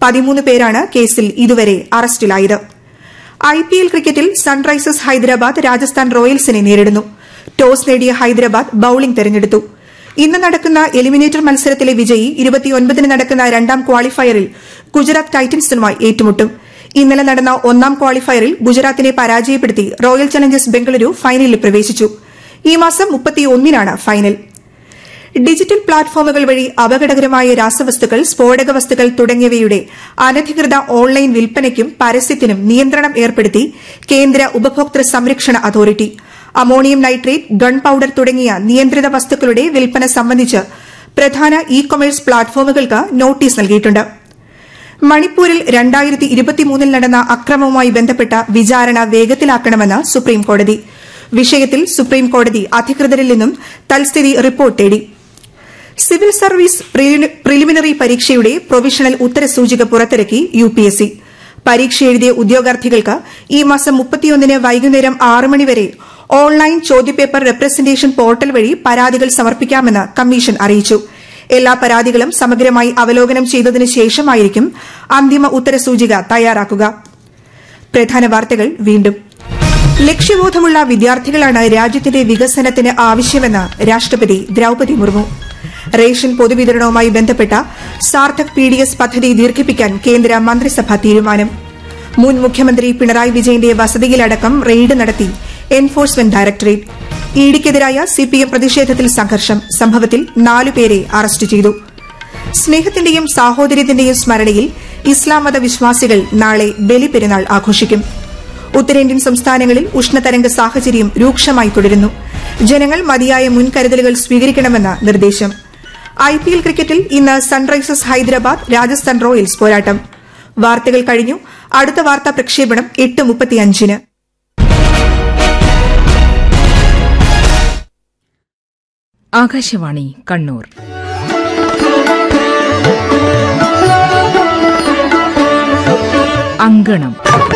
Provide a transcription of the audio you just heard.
പതിമൂന്ന് പേരാണ് കേസിൽ ഇതുവരെ അറസ്റ്റിലായത് ഐ പി എൽ ക്രിക്കറ്റിൽ സൺറൈസേഴ്സ് ഹൈദരാബാദ് രാജസ്ഥാൻ റോയൽസിനെ നേരിടുന്നു ടോസ് നേടിയ ഹൈദരാബാദ് ബൌളിംഗ് തെരഞ്ഞെടുത്തു ഇന്ന് നടക്കുന്ന എലിമിനേറ്റർ മത്സരത്തിലെ വിജയി ഇരുപത്തിയൊൻപതിന് നടക്കുന്ന രണ്ടാം ക്വാളിഫയറിൽ ഗുജറാത്ത് ടൈറ്റൻസുമായി ഏറ്റുമുട്ടും ഇന്നലെ നടന്ന ഒന്നാം ക്വാളിഫയറിൽ ഗുജറാത്തിനെ പരാജയപ്പെടുത്തി റോയൽ ചലഞ്ചേഴ്സ് ബംഗളൂരു ഫൈനലിൽ പ്രവേശിച്ചു ഈ മാസം മുപ്പത്തിയൊന്നിനാണ് ഫൈനൽ ഡിജിറ്റൽ പ്ലാറ്റ്ഫോമുകൾ വഴി അപകടകരമായ രാസവസ്തുക്കൾ സ്ഫോടക വസ്തുക്കൾ തുടങ്ങിയവയുടെ അനധികൃത ഓൺലൈൻ വിൽപ്പനയ്ക്കും പരസ്യത്തിനും നിയന്ത്രണം ഏർപ്പെടുത്തി കേന്ദ്ര ഉപഭോക്തൃ സംരക്ഷണ authority ammonium nitrate gunpowder തുടങ്ങിയ നിയന്ത്രിത വസ്തുക്കളുടെ വിൽപ്പന സംബന്ധിച്ച് പ്രധാന ഇ കൊമേഴ്സ് പ്ലാറ്റ്ഫോമുകൾക്ക് നോട്ടീസ് നൽകിയിട്ടുണ്ട് മണിപ്പൂരിൽ രണ്ടായിരത്തി ഇരുപത്തിമൂന്നിൽ നടന്ന അക്രമവുമായി ബന്ധപ്പെട്ട വിചാരണ വേഗത്തിലാക്കണമെന്ന് സുപ്രീംകോടതി വിഷയത്തിൽ സുപ്രീംകോടതി അധികൃതരിൽ നിന്നും തൽസ്ഥിതി റിപ്പോർട്ട് തേടി സിവിൽ സർവീസ് പ്രിലിമിനറി പരീക്ഷയുടെ പ്രൊവിഷണൽ ഉത്തരസൂചിക പുറത്തിറക്കി യു പി എസ് സി പരീക്ഷ എഴുതിയ ഉദ്യോഗാർത്ഥികൾക്ക് ഈ മാസം മുപ്പത്തിയൊന്നിന് വൈകുന്നേരം ആറ് മണിവരെ ഓൺലൈൻ ചോദ്യപേപ്പർ റെപ്രസന്റേഷൻ പോർട്ടൽ വഴി പരാതികൾ സമർപ്പിക്കാമെന്ന് കമ്മീഷൻ അറിയിച്ചു എല്ലാ പരാതികളും സമഗ്രമായി അവലോകനം ചെയ്തതിനു ശേഷമായിരിക്കും അന്തിമ ഉത്തരസൂചിക തയ്യാറാക്കുക പ്രധാന വാർത്തകൾ വീണ്ടും ലക്ഷ്യബോധമുള്ള വിദ്യാർത്ഥികളാണ് രാജ്യത്തിന്റെ വികസനത്തിന് ആവശ്യമെന്ന് രാഷ്ട്രപതി ദ്രൌപതി മുർമു റേഷൻ പൊതുവിതരണവുമായി ബന്ധപ്പെട്ട സാർത്ഥക് പി ഡി എസ് പദ്ധതി ദീർഘിപ്പിക്കാൻ കേന്ദ്ര മന്ത്രിസഭാ തീരുമാനം മുൻ മുഖ്യമന്ത്രി പിണറായി വിജയന്റെ വസതിയിലടക്കം റെയ്ഡ് നടത്തി എൻഫോഴ്സ്മെന്റ് ഡയറക്ടറേറ്റ് ഇഡിക്കെതിരായ സിപിഎം പ്രതിഷേധത്തിൽ സംഘർഷം സംഭവത്തിൽ നാലുപേരെ അറസ്റ്റ് ചെയ്തു സ്നേഹത്തിന്റെയും സാഹോദര്യത്തിന്റെയും സ്മരണയിൽ ഇസ്ലാം മത വിശ്വാസികൾ നാളെ ബലിപെരുന്നാൾ ആഘോഷിക്കും ഉത്തരേന്ത്യൻ സംസ്ഥാനങ്ങളിൽ ഉഷ്ണതരംഗ സാഹചര്യം രൂക്ഷമായി തുടരുന്നു ജനങ്ങൾ മതിയായ മുൻകരുതലുകൾ സ്വീകരിക്കണമെന്ന് നിർദ്ദേശം ഐപിഎൽ ക്രിക്കറ്റിൽ ഇന്ന് സൺറൈസേഴ്സ് ഹൈദരാബാദ് രാജസ്ഥാൻ റോയൽസ് പോരാട്ടം വാർത്തകൾ കഴിഞ്ഞു അടുത്ത വാർത്താ പ്രക്ഷേപണം എട്ട് മുപ്പത്തിയഞ്ചിന് ആകാശവാണി കണ്ണൂർ അങ്കണം